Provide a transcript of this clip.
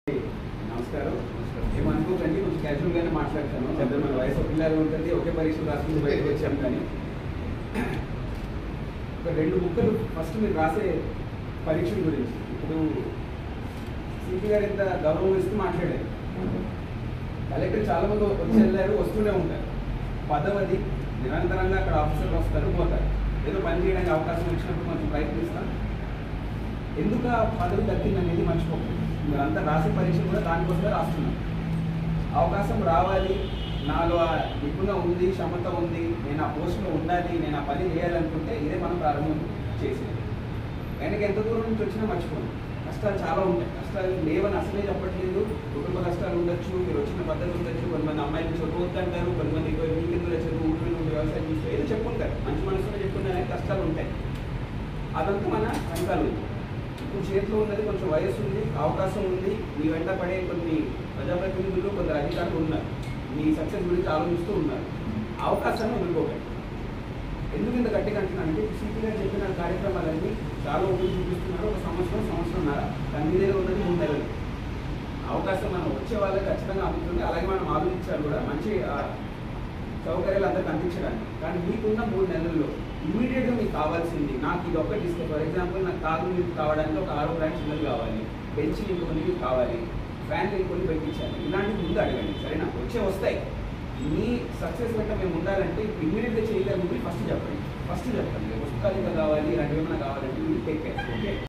నమస్కారం ఏమనుకోకండి కొంచెం క్యాజువల్ గానే మాట్లాడతాను పెద్ద మన వయసు పిల్లలు ఉంటుంది ఒకే పరీక్ష రాసుకుని బయటకు వచ్చాం కానీ ఒక రెండు బుక్కలు ఫస్ట్ మీరు రాసే పరీక్షల గురించి ఇప్పుడు సిపి గారు ఇంత గౌరవం ఇస్తూ మాట్లాడారు కలెక్టర్ చాలా మంది వచ్చి వెళ్ళారు వస్తూనే ఉంటారు పదవది నిరంతరంగా అక్కడ ఆఫీసర్లు వస్తారు పోతారు ఏదో పని చేయడానికి అవకాశం వచ్చినప్పుడు కొంచెం ప్రయత్నిస్తాం ఎందుకు ఆ పదవి దక్కింది అనేది మర్చిపోకండి మీరంతా రాసే పరీక్ష కూడా దానికోసమే రాస్తున్నాం అవకాశం రావాలి నాలో ఆ నిపుణ ఉంది క్షమత ఉంది నేను ఆ పోస్ట్లో ఉండాలి నేను ఆ పని చేయాలనుకుంటే ఇదే మనం ప్రారంభం చేసేది ఆయనకి ఎంత దూరం నుంచి వచ్చినా మర్చిపోండి కష్టాలు చాలా ఉంటాయి కష్టాలు లేవని అసలే చెప్పట్లేదు కుటుంబ కష్టాలు ఉండొచ్చు మీరు వచ్చిన పద్ధతి ఉండొచ్చు కొంతమంది అమ్మాయిలు చదువుతూ అంటారు కొంతమంది మీకెందుకు చదువు ఊరి మీద ఉండి వ్యవసాయం చూస్తే ఏదో చెప్పుకుంటారు మంచి మనసులో చెప్పుకున్నారని కష్టాలు ఉంటాయి అదంతా మన వెనకాల ఉంది ఇప్పుడు చేతిలో ఉన్నది కొంచెం వయస్సు ఉంది అవకాశం ఉంది మీ వెంట పడే కొన్ని ప్రజాప్రతినిధులు కొందరు అధికారులు ఉన్నారు మీ సక్సెస్ గురించి ఆలోచిస్తూ ఉన్నారు అవకాశాన్ని వదులుకోకండి ఎందుకు ఇంత గట్టిగా అంటున్నానంటే సిపి గారు చెప్పిన కార్యక్రమాలన్నీ చాలా ఉపయోగం చూపిస్తున్నారు ఒక సంవత్సరం సంవత్సరంన్నర దాని మీద ఉన్నది మూడు నెలలు అవకాశం మనం వచ్చే వాళ్ళకి ఖచ్చితంగా అందుతుంది అలాగే మనం ఆలోచించాలి కూడా మంచి ఆ, సౌకర్యాలు అందరికి అందించడానికి కానీ మీకున్న మూడు నెలల్లో ఇమీడియట్గా మీకు కావాల్సింది నాకు ఇది ఒక్కటి ఇస్తే ఫర్ ఎగ్జాంపుల్ నాకు తాగు నీరు కావడానికి ఒక ఆరో బ్రాంచ్ ఇల్లు కావాలి బెంచ్ ఇంకొన్ని కావాలి ఫ్యాన్ ఇంకొన్ని పెట్టించాలి ఇలాంటివి ముందు అడగండి సరేనా వచ్చే వస్తాయి మీ సక్సెస్ వెంట మేము ఉండాలంటే ఇమీడియట్గా చేయగలిగింది ఫస్ట్ చెప్పండి ఫస్ట్ చెప్పండి పుస్తకాలు ఇంకా కావాలి ఇలాంటివి ఏమైనా కావాలంటే మీరు టేక్ కేర్ ఓకే